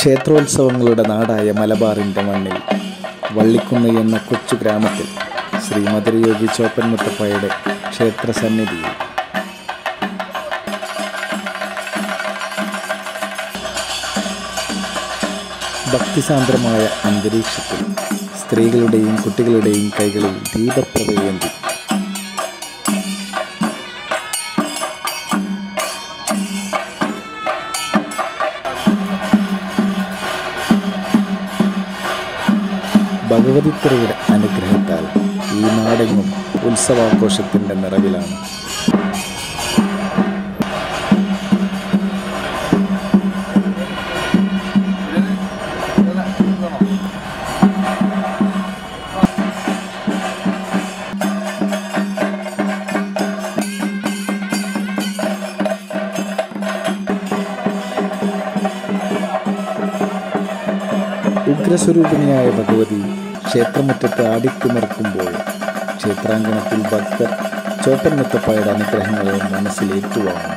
ക്ഷേത്രോത്സവങ്ങളുടെ നാടായ മലബാറിൻ്റെ മണ്ണിൽ വള്ളിക്കുന്ന് എന്ന കൊച്ചു ഗ്രാമത്തിൽ ശ്രീ മധുരയോഗി ചോപ്പൻ മുത്തപ്പയുടെ ക്ഷേത്ര സന്നിധിയിൽ ഭക്തിസാന്ദ്രമായ അന്തരീക്ഷത്തിൽ സ്ത്രീകളുടെയും കുട്ടികളുടെയും കൈകളിൽ ദീപപ്രഭയേന്തി ഭഗവതിത്രയുടെ അനുഗ്രഹത്താൽ ഈ നാടെങ്ങും ഉത്സവാഘോഷത്തിൻ്റെ നിറവിലാണ് ഉഗ്രസ്വരൂപിണിയായ ഭഗവതി ക്ഷേത്രമുറ്റത്ത് ആടിത്തിമിറക്കുമ്പോൾ ക്ഷേത്രാങ്കണത്തിൽ ഭക്തർ ചോപ്പൻ മുത്തപ്പയുടെ അനുഗ്രഹങ്ങളെ മനസ്സിലേറ്റുവാങ്ങുന്നു